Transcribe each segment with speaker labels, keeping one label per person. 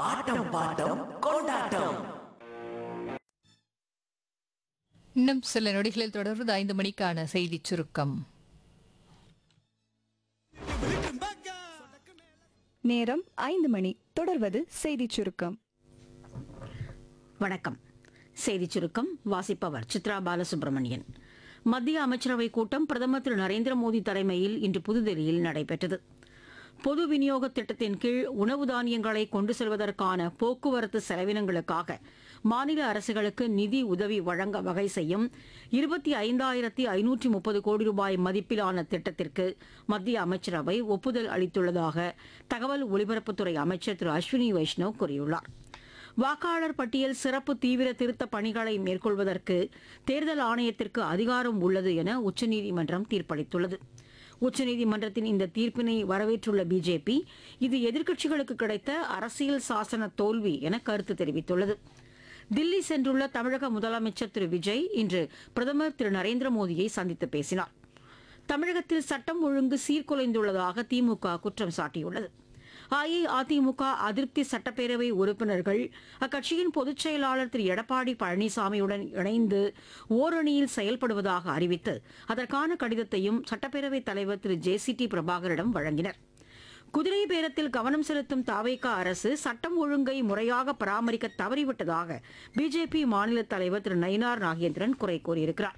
Speaker 1: ஆட்டம் bottom கொண்டாட்டம்
Speaker 2: இன்னும் சில நொடிகளில் தொடர்வது ஐந்து மணிக்கான செய்திச் சுருக்கம்
Speaker 3: நேரம் ஐந்து மணி தொடர்வது செய்திச் சுருக்கம்
Speaker 4: வணக்கம் செய்திச் சுருக்கம் வாசிப்பவர் சித்ரா பாலசுப்ரமணியன் மத்திய அமைச்சரவை கூட்டம் பிரதமர் திரு நரேந்திர மோடி தலைமையில் இன்று புதுதில்லியில் நடைபெற்றது பொது விநியோக திட்டத்தின் கீழ் உணவு தானியங்களை கொண்டு செல்வதற்கான போக்குவரத்து செலவினங்களுக்காக மாநில அரசுகளுக்கு நிதி உதவி வழங்க வகை செய்யும் இருபத்தி ஐந்தாயிரத்தி ஐநூற்றி முப்பது கோடி ரூபாய் மதிப்பிலான திட்டத்திற்கு மத்திய அமைச்சரவை ஒப்புதல் அளித்துள்ளதாக தகவல் ஒலிபரப்புத்துறை அமைச்சர் திரு அஸ்வினி வைஷ்ணவ் கூறியுள்ளார் வாக்காளர் பட்டியல் சிறப்பு தீவிர திருத்த பணிகளை மேற்கொள்வதற்கு தேர்தல் ஆணையத்திற்கு அதிகாரம் உள்ளது என உச்சநீதிமன்றம் தீர்ப்பளித்துள்ளது உச்சநீதிமன்றத்தின் இந்த தீர்ப்பினை வரவேற்றுள்ள பிஜேபி இது எதிர்க்கட்சிகளுக்கு கிடைத்த அரசியல் சாசன தோல்வி என கருத்து தெரிவித்துள்ளது தில்லி சென்றுள்ள தமிழக முதலமைச்சர் திரு விஜய் இன்று பிரதமர் திரு நரேந்திர மோடியை சந்தித்து பேசினார் தமிழகத்தில் சட்டம் ஒழுங்கு சீர்குலைந்துள்ளதாக திமுக குற்றம் சாட்டியுள்ளது அஇஅதிமுக அதிருப்தி சட்டப்பேரவை உறுப்பினர்கள் அக்கட்சியின் பொதுச் செயலாளர் திரு எடப்பாடி பழனிசாமியுடன் இணைந்து ஓரணியில் செயல்படுவதாக அறிவித்து அதற்கான கடிதத்தையும் சட்டப்பேரவைத் தலைவர் திரு ஜே சி டி பிரபாகரிடம் வழங்கினர் குதிரை பேரத்தில் கவனம் செலுத்தும் தாவேகா அரசு சட்டம் ஒழுங்கை முறையாக பராமரிக்க தவறிவிட்டதாக பிஜேபி மாநில தலைவர் திரு நயினார் நாகேந்திரன் குறை கூறியிருக்கிறார்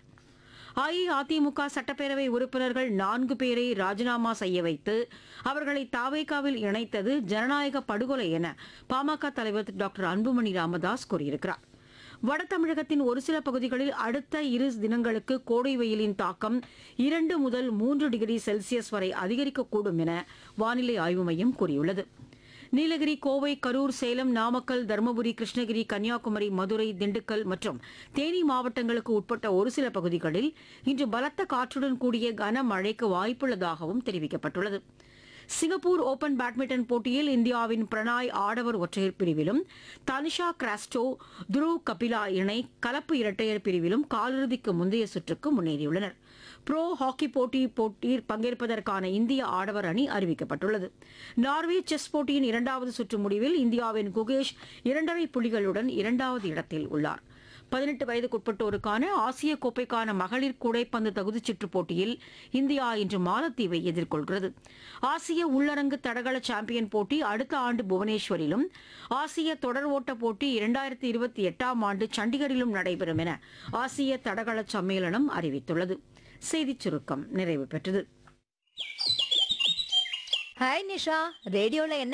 Speaker 4: அஇஅதிமுக சட்டப்பேரவை உறுப்பினர்கள் நான்கு பேரை ராஜினாமா செய்ய வைத்து அவர்களை தாவேகாவில் இணைத்தது ஜனநாயக படுகொலை என பாமக தலைவர் திரு டாக்டர் அன்புமணி ராமதாஸ் கூறியிருக்கிறார் வட தமிழகத்தின் ஒரு சில பகுதிகளில் அடுத்த இரு தினங்களுக்கு கோடை வெயிலின் தாக்கம் இரண்டு முதல் மூன்று டிகிரி செல்சியஸ் வரை அதிகரிக்கக்கூடும் என வானிலை ஆய்வு மையம் கூறியுள்ளது நீலகிரி கோவை கரூர் சேலம் நாமக்கல் தருமபுரி கிருஷ்ணகிரி கன்னியாகுமரி மதுரை திண்டுக்கல் மற்றும் தேனி மாவட்டங்களுக்கு உட்பட்ட ஒரு சில பகுதிகளில் இன்று பலத்த காற்றுடன் கூடிய கனமழைக்கு வாய்ப்புள்ளதாகவும் தெரிவிக்கப்பட்டுள்ளது சிங்கப்பூர் ஓபன் பேட்மிண்டன் போட்டியில் இந்தியாவின் பிரணாய் ஆடவர் ஒற்றையர் பிரிவிலும் தனிஷா கிராஸ்டோ துருவ் கபிலா இணை கலப்பு இரட்டையர் பிரிவிலும் காலிறுதிக்கு முந்தைய சுற்றுக்கு முன்னேறியுள்ளனர் ப்ரோ ஹாக்கி போட்டி போட்டியில் பங்கேற்பதற்கான இந்திய ஆடவர் அணி அறிவிக்கப்பட்டுள்ளது நார்வே செஸ் போட்டியின் இரண்டாவது சுற்று முடிவில் இந்தியாவின் குகேஷ் இரண்டரை புள்ளிகளுடன் இரண்டாவது இடத்தில் உள்ளார் பதினெட்டு வயதுக்குட்பட்டோருக்கான ஆசிய கோப்பைக்கான மகளிர் கூடைப்பந்து தகுதிச் சுற்றுப் போட்டியில் இந்தியா இன்று மாலத்தீவை எதிர்கொள்கிறது ஆசிய உள்ளரங்கு தடகள சாம்பியன் போட்டி அடுத்த ஆண்டு புவனேஸ்வரிலும் ஆசிய தொடர் ஓட்ட போட்டி இரண்டாயிரத்தி இருபத்தி எட்டாம் ஆண்டு சண்டிகரிலும் நடைபெறும் என ஆசிய தடகள சம்மேளனம் அறிவித்துள்ளது செய்திச் சுருக்கம் நிறைவு பெற்றது
Speaker 5: ஹாய் நிஷா ரேடியோல என்ன